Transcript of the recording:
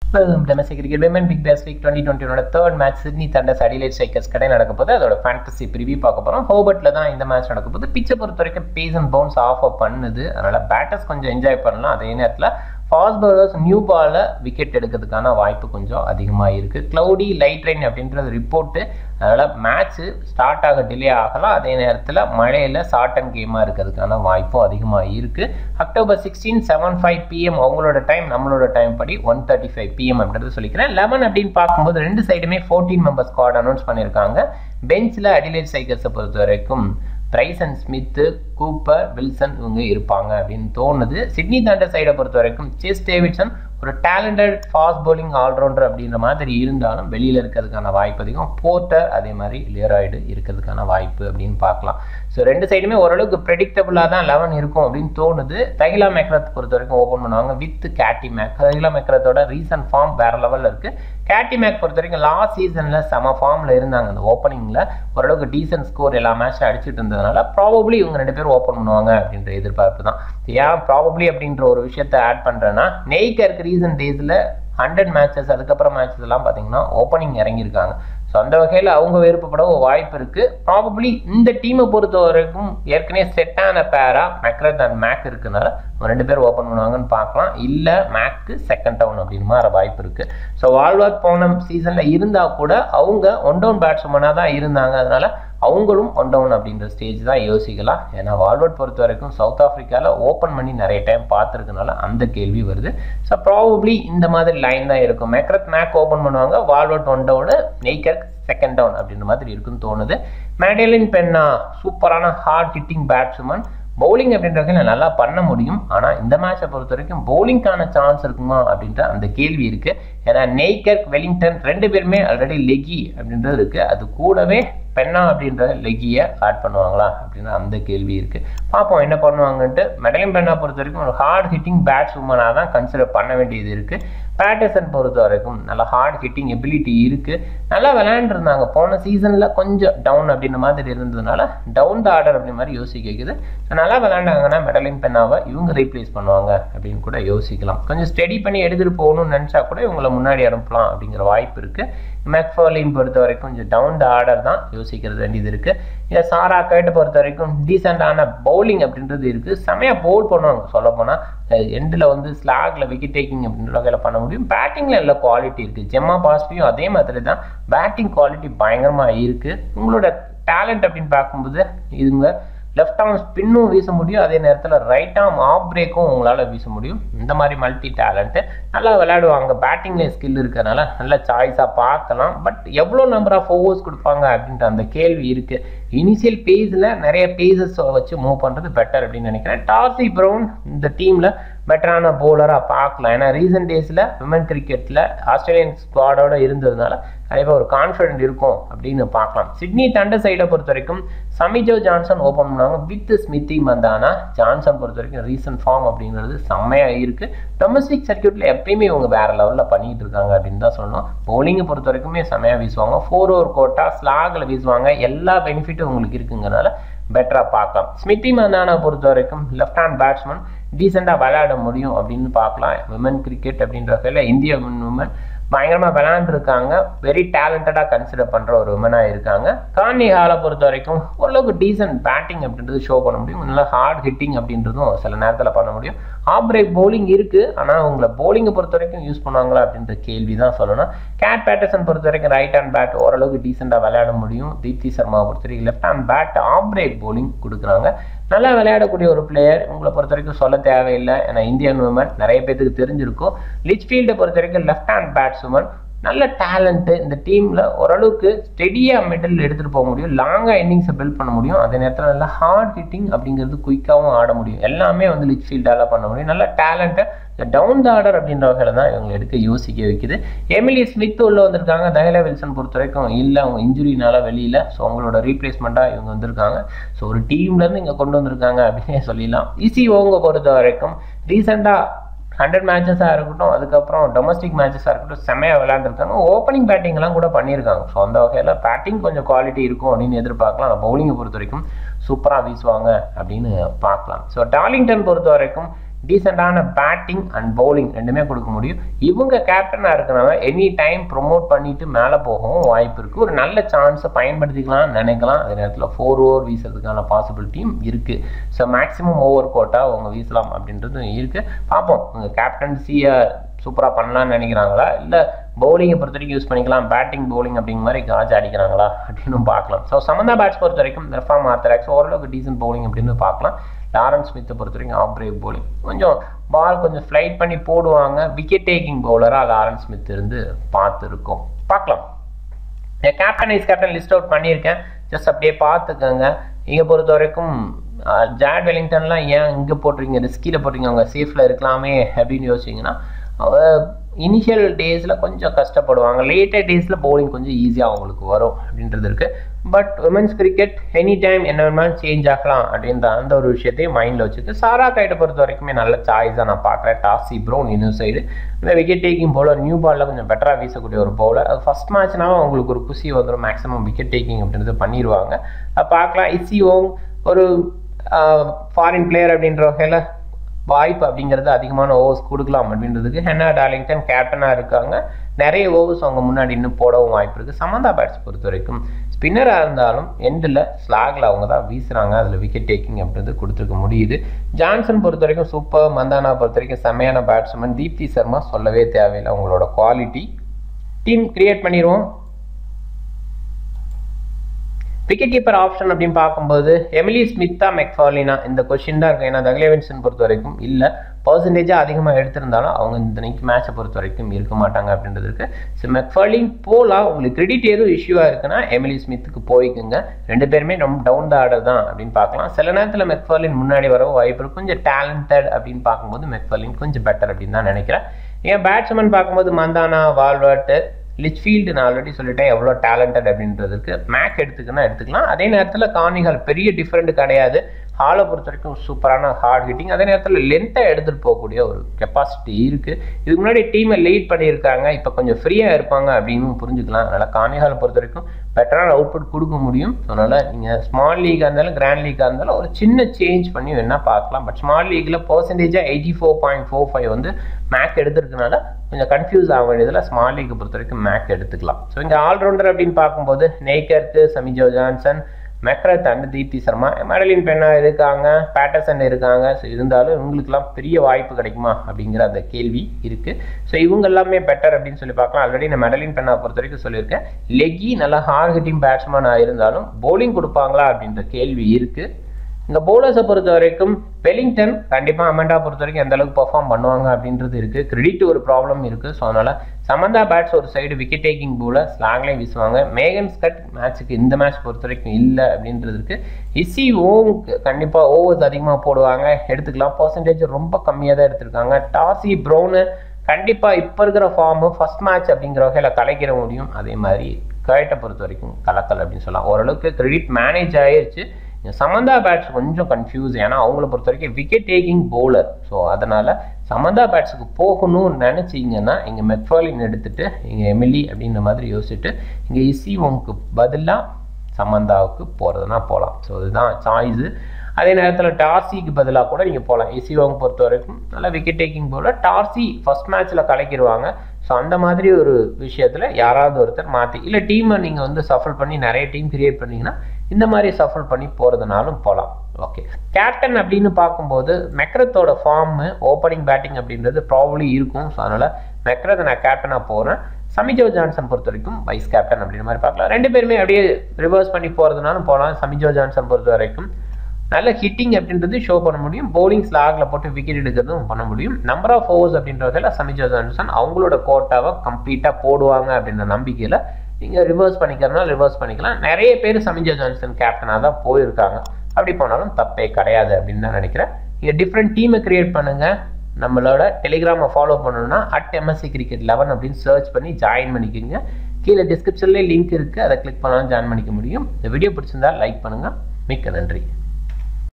domestic cricket women big bash league twenty டுவெண்ட்டியோட third match Sydney Thunders Adelaide Strikers கடை நடக்க போது அதோட ஃபேண்டசி ப்ரிவியூ பார்க்க போகிறோம் ஹோபர்ட்டில் தான் இந்த மேட்ச் நடக்க போது பிச்சை பொறுத்த வரைக்கும் பேஸ் அண்ட் பவுன்ஸ் ஆஃப் பண்ணுது அதனால் பேட்டர்ஸ் கொஞ்சம் என்ஜாய் பண்ணலாம் அதே நேரத்தில் ஃபாஸ்ட் பவுலர்ஸ் நியூ பாலில் விக்கெட் எடுக்கிறதுக்கான வாய்ப்பு கொஞ்சம் அதிகமாக இருக்குது க்ளவுடி லைட் ரெயின் அப்படின்றது ரிப்போர்ட்டு அதனால் மேட்ச்சு ஸ்டார்ட் ஆக டிலே ஆகலாம் அதே நேரத்தில் மழையில் ஷார்ட் அண்ட் கேமாக இருக்கிறதுக்கான வாய்ப்பும் அதிகமாக இருக்குது October sixteen seven five PM அவங்களோட டைம் நம்மளோட டைம் படி ஒன் தேர்ட்டி ஃபைவ் பிஎம் அப்படின்றது சொல்லிக்கிறேன் லெவன் அப்படின்னு பார்க்கும்போது ரெண்டு சைடுமே ஃபோர்டீன் மெம்பர்ஸ் ஸ்குவாட் அனௌன்ஸ் பண்ணியிருக்காங்க பெஞ்சில் அடிலைட் சைக்கர்ஸை பொறுத்த வரைக்கும் பிரைசன் ஸ்மித்து கூப்பர் வில்சன் இவங்க இருப்பாங்க அப்படின்னு தோணுது சிட்னி தண்டர் சைடை பொறுத்த வரைக்கும் சேஸ் டேவிட்சன் ஒரு டேலண்டட் ஃபாஸ்ட் பவுலிங் ஆல்ரவுண்டர் அப்படின்ற மாதிரி இருந்தாலும் வெளியில் இருக்கிறதுக்கான வாய்ப்பு அதிகம் போர்ட்டர் அதே மாதிரி லியராய்டு இருக்கிறதுக்கான வாய்ப்பு அப்படின்னு பார்க்கலாம் ஸோ ரெண்டு சைடுமே ஓரளவுக்கு ப்ரெடிக்டபுளாக தான் லெவன் இருக்கும் அப்படின்னு தோணுது தகிலா மேக்ரத் பொறுத்த வரைக்கும் ஓப்பன் பண்ணுவாங்க வித் கேட்டி மேக் தகிலா மேக்ரத்தோட ரீசன்ட் ஃபார்ம் வேற லெவலில் இருக்குது கேட்டி மேக் பொறுத்த வரைக்கும் லாஸ்ட் சீசனில் செம ஃபார்மில் இருந்தாங்க அந்த ஓப்பனிங்கில் ஓரளவுக்கு டீசன்ட் ஸ்கோர் எல்லா மேட்ச்சும் அடிச்சுட்டு இருந்ததுனால ப்ராபப்ளி இவங்க ரெண்டு பேரும் ஓப்பன் பண்ணுவாங்க அப்படின்ற எதிர்பார்ப்பு தான் ஏன் ப்ராபப்ளி அப்படின்ற ஒரு விஷயத்த ஆட் பண்ணுறேன்னா நெய்கருக்கு ரீசன்ட் டேஸில் ஹண்ட்ரட் மேட்சஸ் அதுக்கப்புறம் மேட்சஸ் எல்லாம் பார்த்தீங்கன்னா ஓப்பனிங் இறங்கியிருக்காங்க ஸோ அந்த வகையில் அவங்க விருப்பப்பட ஒரு வாய்ப்பு இருக்குது ப்ராபப்ளி இந்த டீமை பொறுத்த வரைக்கும் ஏற்கனவே செட்டான பேரா மெக்ரத் அண்ட் மேக் இருக்குனால ரெண்டு பேர் ஓப்பன் பண்ணுவாங்கன்னு பார்க்கலாம் இல்லை மேக்கு செகண்ட் டவுன் அப்படின்னு மாதிரி வாய்ப்பு இருக்குது ஸோ வால்வாத் போன சீசனில் இருந்தால் கூட அவங்க ஒன் டவுன் பேட்ஸ்மனாக தான் இருந்தாங்க அதனால் அவங்களும் ஒன் டவுன் அப்படின்ற ஸ்டேஜ் தான் யோசிக்கலாம் ஏன்னா வால்வர்ட் பொறுத்த வரைக்கும் சவுத் ஆஃப்ரிக்காவில் ஓப்பன் பண்ணி நிறைய டைம் பார்த்துருக்கனால அந்த கேள்வி வருது ஸோ ப்ராபப்ளி இந்த மாதிரி லைன் தான் இருக்கும் மெக்ரத் மேக் ஓப்பன் பண்ணுவாங்க Wolvaardt one down Naiker second down அப்படின்ற மாதிரி இருக்குன்னு தோணுது மேடலின் பென்னா சூப்பரான ஹார்ட் ஹிட்டிங் பேட்ஸ்மேன் பவுலிங் அப்படின்ற வகையில் நல்லா பண்ண முடியும் ஆனால் இந்த மேட்சை பொறுத்த வரைக்கும் பவுலிங்கான சான்ஸ் இருக்குமா அப்படின்ற அந்த கேள்வி இருக்கு ஏன்னா நெய்கர் வெலிங்டன் ரெண்டு பேருமே ஆல்ரெடி லெகி அப்படின்றது இருக்கு அது கூடவே பெண்ணா அப்படின்ற லெகியை ஆட் பண்ணுவாங்களா அப்படின்ற அந்த கேள்வி இருக்கு பார்ப்போம் என்ன பண்ணுவாங்கன்ட்டு மெடலின் பெண்ணா பொறுத்த வரைக்கும் ஒரு ஹார்ட் ஹிட்டிங் பேட்ஸ் உமனாக தான் கன்சிடர் பண்ண வேண்டியது இருக்கு பேட்டர்சன் பொறுத்த வரைக்கும் நல்ல ஹார்ட் ஹிட்டிங் எபிலிட்டி இருக்கு நல்லா விளையாண்டுருந்தாங்க போன சீசனில் கொஞ்சம் டவுன் அப்படின்ற மாதிரி இருந்ததுனால டவுன் த ஆர்டர் அப்படி மாதிரி யோசிக்க வைக்குது நல்லா விளையாண்டாங்கன்னா மெடலின் பெண்ணாவை இவங்க ரீப்ளேஸ் பண்ணுவாங்க அப்படின்னு கூட யோசிக்கலாம் கொஞ்சம் ஸ்டடி பண்ணி எடுத்துகிட்டு போகணும்னு நினச்சா கூட இவங்களை முன்னாடி அனுப்பலாம் அப்படிங்கிற வாய்ப்பு இருக்குது மெக்ஃபர்லின் பொறுத்த வரைக்கும் கொஞ்சம் டவுன் த ஆர்டர் தான் யோசிக்கிறது வேண்டியது இருக்குது இதை சாரா கேட்டு பொறுத்த வரைக்கும் டீசெண்டான பவுலிங் அப்படின்றது இருக்குது செமையாக பவுல் பண்ணுவாங்க சொல்ல போனால் எண்டில் வந்து ஸ்லாகில் விக்கெட் டேக்கிங் அப்படின்ற வகையில் பண்ண முடியும் பேட்டிங்கில் நல்ல குவாலிட்டி இருக்குது ஜெம்மா பாஸ்பியும் அதே மாதிரி தான் பேட்டிங் குவாலிட்டி பயங்கரமாக இருக்குது உங்களோட டேலண்ட் அப்படின்னு பார்க்கும்போது இதுங்க லெஃப்ட் ஆர்ம் ஸ்பின்னும் வீச முடியும் அதே நேரத்தில் ரைட் ஆர்ம் ஆஃப் பிரேக்கும் உங்களால் வீச முடியும் இந்த மாதிரி மல்டி டேலண்ட்டு நல்லா விளையாடுவாங்க பேட்டிங்கில் ஸ்கில் இருக்கிறனால நல்ல சாய்ஸாக பார்க்கலாம் பட் எவ்வளோ நம்பர் ஆஃப் ஓவர்ஸ் கொடுப்பாங்க அப்படின்ற அந்த கேள்வி இருக்குது இனிஷியல் பேஸில் நிறைய பேசஸ் வச்சு மூவ் பண்ணுறது பெட்டர் அப்படின்னு நினைக்கிறேன் டார்சி ப்ரௌன் இந்த டீமில் பெட்டரான பவுலராக பார்க்கலாம் ஏன்னா ரீசெண்ட் டேஸில் விமன் கிரிக்கெட்டில் ஆஸ்திரேலியன் ஸ்குவாடோட இருந்ததுனால கண்டிப்பாக ஒரு கான்ஃபிடென்ட் இருக்கும் அப்படின்னு பார்க்கலாம் சிட்னி தண்டர் சைடை பொறுத்த வரைக்கும் சமிஜோ ஜான்சன் ஓப்பன் பண்ணுவாங்க வித் ஸ்மித்தி மந்தானா ஜான்சன் பொறுத்த வரைக்கும் ரீசன்ட் ஃபார்ம் அப்படிங்கிறது செம்மையாக இருக்குது டொமஸ்டிக் சர்க்கியூட்டில் எப்பயுமே இவங்க வேறு லெவலில் பண்ணிட்டு இருக்காங்க அப்படின்னு தான் சொல்லணும் பவுலிங்கை பொறுத்த வரைக்குமே செம்மையாக வீசுவாங்க ஃபோர் ஓவர் கோட்டா ஸ்லாகில் வீசுவாங்க எல்லா பெனிஃபிட்டும் உங்களுக்கு இருக்குங்கிறனால பெட்டராக பார்க்கலாம் ஸ்மித்தி மந்தானா பொறுத்த வரைக்கும் லெஃப்ட் ஹேண்ட் பேட்ஸ்மேன் டீசெண்டாக விளையாட முடியும் அப்படின்னு பார்க்கலாம் விமன் கிரிக்கெட் அப்படின்ற வகையில் இந்திய விமன் பயங்கரமாக விளையாண்டுருக்காங்க வெரி டேலண்டடாக கன்சிடர் பண்ணுற ஒரு உமனாக இருக்காங்க கார்னி ஹாலை பொறுத்த வரைக்கும் ஓரளவுக்கு டீசென்ட் பேட்டிங் அப்படின்றது ஷோ பண்ண முடியும் நல்லா ஹார்ட் ஹிட்டிங் அப்படின்றதும் சில நேரத்தில் பண்ண முடியும் ஆஃப் பிரேக் பவுலிங் இருக்குது ஆனால் உங்களை பவுலிங்கை பொறுத்த வரைக்கும் யூஸ் பண்ணுவாங்களா அப்படின்ற கேள்வி தான் சொல்லணும் கேட் பேட்டர்சன் பொறுத்த வரைக்கும் ரைட் ஹேண்ட் பேட் ஓரளவுக்கு டீசெண்டாக விளையாட முடியும் தீப்தி சர்மா பொறுத்த வரைக்கும் left hand bat off break bowling கொடுக்குறாங்க நல்லா விளையாடக்கூடிய ஒரு பிளேயர் உங்களை பொறுத்த வரைக்கும் சொல்ல தேவையில்லை ஏன்னா இந்தியன் உமன் நிறைய பேருக்கு தெரிஞ்சிருக்கும் லிச்ஃபீல்டை பொறுத்த வரைக்கும் லெஃப்ட் ஹேண்ட் பேட்ஸ்மேன் நல்ல டேலண்ட்டு இந்த டீமில் ஓரளவுக்கு ஸ்டெடியாக மிடில் எடுத்துகிட்டு போக முடியும் லாங்காக இன்னிங்ஸை பில்ட் பண்ண முடியும் அதே நேரத்தில் நல்லா ஹார்ட் ஹிட்டிங் அப்படிங்கிறது குயிக்காகவும் ஆட முடியும் எல்லாமே வந்து லிச் ஃபீல்டால் பண்ண முடியும் நல்ல டேலண்ட்டை இந்த டவுன் த ஆர்டர் அப்படின்ற வகையில் தான் இவங்க எடுக்க யோசிக்க வைக்குது எமிலி ஸ்மித் உள்ள வந்திருக்காங்க தயலா வில்சன் பொறுத்த வரைக்கும் இல்லை அவங்க இன்ஜுரினால வெளியில் ஸோ அவங்களோட ரீப்ளேஸ்மெண்ட்டாக இவங்க வந்திருக்காங்க ஸோ ஒரு டீம்லேருந்து இங்கே கொண்டு வந்திருக்காங்க அப்படின்னே சொல்லிடலாம் இசி ஓங்க பொறுத்த வரைக்கும் ரீசெண்டாக ஹண்ட்ரட் மேட்சஸாக இருக்கட்டும் அதுக்கப்புறம் டொமஸ்டிக் மேட்சஸாக இருக்கட்டும் செம்மையாக விளையாண்டுருக்காங்க ஓப்பனிங் பேட்டிங்லாம் கூட பண்ணியிருக்காங்க ஸோ அந்த வகையில் பேட்டிங் கொஞ்சம் குவாலிட்டி இருக்கும் அப்படின்னு எதிர்பார்க்கலாம் ஆனால் பவுலிங்கை பொறுத்த வரைக்கும் சூப்பராக வீசுவாங்க அப்படின்னு பார்க்கலாம் ஸோ டார்லிங்டன் பொறுத்த வரைக்கும் டீசெண்டான பேட்டிங் அண்ட் பவுலிங் ரெண்டுமே கொடுக்க முடியும் இவங்க கேப்டனாக இருக்கிறவங்க எனி டைம் ப்ரொமோட் பண்ணிட்டு மேலே போகவும் வாய்ப்பு இருக்குது ஒரு நல்ல சான்ஸை பயன்படுத்திக்கலாம் நினைக்கலாம் அதே நேரத்தில் ஃபோர் ஓவர் வீசுறதுக்கான பாசிபிலிட்டியும் இருக்குது ஸோ மேக்ஸிமம் ஓவர் கோட்டா அவங்க வீசலாம் அப்படின்றதும் இருக்குது பார்ப்போம் உங்கள் கேப்டன்சியை சூப்பராக பண்ணலாம்னு நினைக்கிறாங்களா இல்லை பவுலிங்கை பொறுத்த வரைக்கும் யூஸ் பண்ணிக்கலாம் பேட்டிங் பவுலிங் அப்படிங்கிற மாதிரி காஜ் அடிக்கிறாங்களா அப்படின்னு பார்க்கலாம் ஸோ சமந்தா பேட்ஸ் பொறுத்த வரைக்கும் ரெஃபார்ம் ஆர்த்தராக்ஸ் ஓரளவுக்கு டீசன்ட் பவுலிங் அப்படின்னு பார்க்கலாம் லாரன்ஸ் ஸ்மித்தை பொறுத்த வரைக்கும் ஆஃப் பிரேக் பவுலிங் கொஞ்சம் பால் கொஞ்சம் ஃப்ளைட் பண்ணி போடுவாங்க விக்கெட் டேக்கிங் பவுலராக லாரன்ஸ் ஸ்மித் இருந்து பார்த்துருக்கோம் பார்க்கலாம் என் captain vice captain list out பண்ணியிருக்கேன் ஜஸ்ட் அப்படியே பார்த்துக்கோங்க இங்கே பொறுத்த வரைக்கும் ஜாட் வெலிங்டன்லாம் ஏன் இங்கே போட்டுறீங்க ரிஸ்கியில் போட்டுறீங்க அவங்க சேஃபில் இருக்கலாமே அப்படின்னு யோசிச்சிங்கன்னா இனிஷியல் டேஸில் கொஞ்சம் கஷ்டப்படுவாங்க லேட்டர் டேஸில் பவுலிங் கொஞ்சம் ஈஸியாக அவங்களுக்கு வரும் அப்படின்றது இருக்குது but women's cricket any time என்ன வேணாலும் சேஞ்ச் ஆகலாம் அப்படின்ற அந்த ஒரு விஷயத்தையும் மைண்டில் வச்சுட்டு சாரா கைட்டை பொறுத்த வரைக்குமே நல்ல சாய்ஸாக நான் பார்க்குறேன் டாசி ப்ரௌன் இன்னும் சைடு இந்த விக்கெட் டேக்கிங் பவுலர் நியூ பாலில் கொஞ்சம் பெட்டராக வீசக்கூடிய ஒரு பவுலர் அது ஃபஸ்ட் மேட்ச்னாலும் அவங்களுக்கு ஒரு குசி வந்துடும் மேக்ஸிமம் விக்கெட் டேக்கிங் அப்படின்றது பண்ணிடுவாங்க பார்க்கலாம் இசி ஓங் ஒரு ஃபாரின் பிளேயர் அப்படின்ற வகையில் வாய்ப்பு அப்படிங்கிறது அதிகமான ஓவர்ஸ் கொடுக்கலாம் அப்படின்றதுக்கு ஹென்னா டார்லிங்டன் கேப்டனாக இருக்காங்க நிறைய ஓவர்ஸ் அவங்க முன்னாடி இன்னும் போடவும் வாய்ப்பு இருக்குது சமந்தா பேட்ஸ் பொறுத்த வரைக்கும் ஸ்பின்னராக இருந்தாலும் எண்டில் ஸ்லாகில் அவங்க தான் வீசுகிறாங்க அதில் விக்கெட் டேக்கிங் அப்படின்றது கொடுத்துருக்க முடியுது ஜான்சன் பொறுத்த வரைக்கும் சூப்பர் மந்தானா பொறுத்த வரைக்கும் செம்மையான பேட்ஸ்மேன் தீப்தி சர்மா சொல்லவே தேவையில்லை அவங்களோட குவாலிட்டி டீம் கிரியேட் பண்ணிடுவோம் விக்கெட் கீப்பர் ஆப்ஷன் அப்படின்னு பார்க்கும்போது எமிலி ஸ்மித்தா மெக்ஃபாலினா இந்த கொஸ்டின் தான் இருக்கும் ஏன்னா தக்லேவின்சன் பொறுத்த வரைக்கும் இல்லை பர்சன்டேஜாக அதிகமாக எடுத்திருந்தாலும் அவங்க இந்த நைக்கு மேட்சை பொறுத்த வரைக்கும் இருக்க மாட்டாங்க அப்படின்றது இருக்கு ஸோ மெக்ஃபாலின் போலாம் உங்களுக்கு கிரெடிட் எதுவும் இஷ்யூவாக இருக்குன்னா எமிலி ஸ்மித்துக்கு போய்க்குங்க ரெண்டு பேருமே ரொம்ப டவுன் த ஆர்டர் தான் அப்படின்னு பார்க்கலாம் சில நேரத்தில் மெக்ஃபாலின் முன்னாடி வரவும் வாய்ப்பு இருக்கு கொஞ்சம் டேலண்டட் அப்படின்னு பார்க்கும்போது மெக்ஃபாலின் கொஞ்சம் பெட்டர் அப்படின்னு தான் நினைக்கிறேன் ஏன் பேட்ஸ்மேன் பார்க்கும்போது மந்தானா வால்வர்ட்டு லிச்ஃபீல்டு நான் ஆல்ரெடி சொல்லிட்டேன் எவ்வளோ டேலண்டட் அப்படின்றதுக்கு மேக் எடுத்துக்கன்னா எடுத்துக்கலாம் அதே நேரத்தில் கார்னிகால் பெரிய டிஃப்ரெண்ட் கிடையாது ஹாலை பொறுத்த வரைக்கும் சூப்பரான ஹார்ட் ஹிட்டிங் அதே நேரத்தில் லென்த்தை எடுத்துகிட்டு போகக்கூடிய ஒரு கெப்பாசிட்டி இருக்குது இதுக்கு முன்னாடி டீமை லீட் பண்ணியிருக்காங்க இப்போ கொஞ்சம் ஃப்ரீயாக இருப்பாங்க அப்படின்னு புரிஞ்சுக்கலாம் அதனால் கார்னிகாலை பொறுத்த வரைக்கும் பெட்டரான அவுட்புட் கொடுக்க முடியும் அதனால் நீங்கள் ஸ்மால் லீக்காக இருந்தாலும் கிராண்ட் லீக்காக இருந்தாலும் ஒரு சின்ன சேஞ்ச் பண்ணி வேணால் பார்க்கலாம் பட் ஸ்மால் லீக்கில் பர்சன்டேஜாக eighty four point four five வந்து மேக் எடுத்துருக்கனால கொஞ்சம் கன்ஃபியூஸ் ஆக வேண்டியதில் ஸ்மால் லீக்கை பொறுத்த வரைக்கும் மேக் எடுத்துக்கலாம் ஸோ இங்கே ஆல்ரவுண்டர் அப்படின்னு பார்க்கும்போது நெய்கருக்கு Sammy Jo Johnson McGrath and Deepti Sharma Madeline Penna இருக்காங்க பேட்டர்சன் இருக்காங்க ஸோ இருந்தாலும் இவங்களுக்குலாம் பெரிய வாய்ப்பு கிடைக்குமா அப்படிங்கிற அந்த கேள்வி இருக்குது ஸோ இவங்க எல்லாமே பெட்டர் அப்படின்னு சொல்லி பார்க்கலாம் ஆல்ரெடி நான் மெடலின் பெண்ணா பொறுத்த வரைக்கும் சொல்லியிருக்கேன் லெக்கி நல்லா ஹார்ட் ஹிட்டிங் பேட்ஸ்மேனாக இருந்தாலும் பவுலிங் கொடுப்பாங்களா அப்படின்ற கேள்வி இருக்குது இந்த பவுலர்ஸை பொறுத்த வரைக்கும் வெலிங்டன் கண்டிப்பாக அமெண்டா பொறுத்த வரைக்கும் எந்த அளவுக்கு பெர்ஃபார்ம் பண்ணுவாங்க அப்படின்றது இருக்குது கிரெடிட் ஒரு ப்ராப்ளம் இருக்குது ஸோ அதனால் சமந்தா பேட்ஸ் ஒரு சைடு விக்கெட் டேக்கிங் பவுலர் ஸ்லாங்லேயும் வீசுவாங்க மேகன் ஸ்கட் மேட்ச்சுக்கு இந்த மேட்ச் பொறுத்த வரைக்கும் இல்லை அப்படின்றது இருக்குது இசி ஓங் கண்டிப்பாக ஓவர்ஸ் அதிகமாக போடுவாங்க எடுத்துக்கலாம் பர்சன்டேஜ் ரொம்ப கம்மியாக தான் எடுத்திருக்காங்க டாசி ப்ரௌனு கண்டிப்பாக இப்போ இருக்கிற ஃபார்மு ஃபஸ்ட் மேட்ச் அப்படிங்கிற வகையில் கலைக்கிற முடியும் அதே மாதிரி கேட்டை பொறுத்த வரைக்கும் கலக்கல் அப்படின்னு சொல்லலாம் ஓரளவுக்கு கிரெடிட் மேனேஜ் ஆயிருச்சு சமந்தா பேட்ஸ் கொஞ்சம் கன்ஃபியூஸ் ஏன்னா அவங்கள பொறுத்த வரைக்கும் விக்கெட் டேக்கிங் பவுலர் ஸோ அதனால் சமந்தா பேட்ஸுக்கு போகணும்னு நினச்சிங்கன்னா இங்கே மெக்ஃபாலின் எடுத்துகிட்டு இங்கே எமிலி அப்படின்ற மாதிரி யோசிச்சுட்டு இங்கே இசிவோங்க்கு பதிலாக சமந்தாவுக்கு போகிறதுனா போகலாம் ஸோ இதுதான் சாய்ஸு அதே நேரத்தில் டார்சிக்கு பதிலாக கூட நீங்கள் போகலாம் இசிவோங் பொறுத்த வரைக்கும் நல்லா wicket taking bowler Darcie first மேட்ச்சில் கலக்கிடுவாங்க ஸோ அந்த மாதிரி ஒரு விஷயத்தில் யாராவது ஒருத்தர் மாற்றி இல்லை டீமை நீங்கள் வந்து சஃபல் பண்ணி நிறைய டீம் கிரியேட் பண்ணிங்கன்னா இந்த மாதிரி சஃபல் பண்ணி போகிறதுனாலும் போகலாம் ஓகே கேப்டன் அப்படின்னு பார்க்கும்போது மெக்ரத்தோட ஃபார்மு ஓப்பனிங் பேட்டிங் அப்படின்றது ப்ராபப்ளி இருக்கும் ஸோ அதனால் மெக்ரத்தை நான் கேப்டனாக போகிறேன் சமிஜோ ஜான்சன் பொறுத்த வரைக்கும் வைஸ் கேப்டன் அப்படின்ற மாதிரி பார்க்கலாம் ரெண்டு பேருமே அப்படியே ரிவர்ஸ் பண்ணி போகிறதுனாலும் போகலாம் சமிஜோ ஜான்சன் பொறுத்த வரைக்கும் நல்ல ஹிட்டிங் அப்படின்றது ஷோ பண்ண முடியும் பவுலிங் ஸ்லாகில் போட்டு விக்கெட் எடுக்கிறதும் பண்ண முடியும் நம்பர் ஆஃப் ஓவர்ஸ் அப்படின்றதில் சமிஜோ ஜான்சன் அவங்களோட கோட்டாவை கம்ப்ளீட்டாக போடுவாங்க அப்படின்ற நம்பிக்கையில் நீங்கள் ரிவர்ஸ் பண்ணிக்கிறதுனா ரிவர்ஸ் பண்ணிக்கலாம் நிறைய பேர் சமிஜோ ஜான்சன் கேப்டனாக தான் போயிருக்காங்க அப்படி போனாலும் தப்பே கிடையாது அப்படின்னு தான் நினைக்கிறேன் நீங்கள் டிஃப்ரெண்ட் டீமை கிரியேட் பண்ணுங்கள் நம்மளோட டெலிகிராமை ஃபாலோ பண்ணணும்னா அட் எம்எஸ்சி கிரிக்கெட் லெவன் அப்படின்னு சர்ச் பண்ணி ஜாயின் பண்ணிக்கோங்க கீழே டிஸ்கிரிப்ஷன்லேயே லிங்க் இருக்குது அதை கிளிக் பண்ணாலும் ஜாயின் பண்ணிக்க முடியும் இந்த வீடியோ பிடிச்சிருந்தா லைக் பண்ணுங்கள் மிக்க நன்றி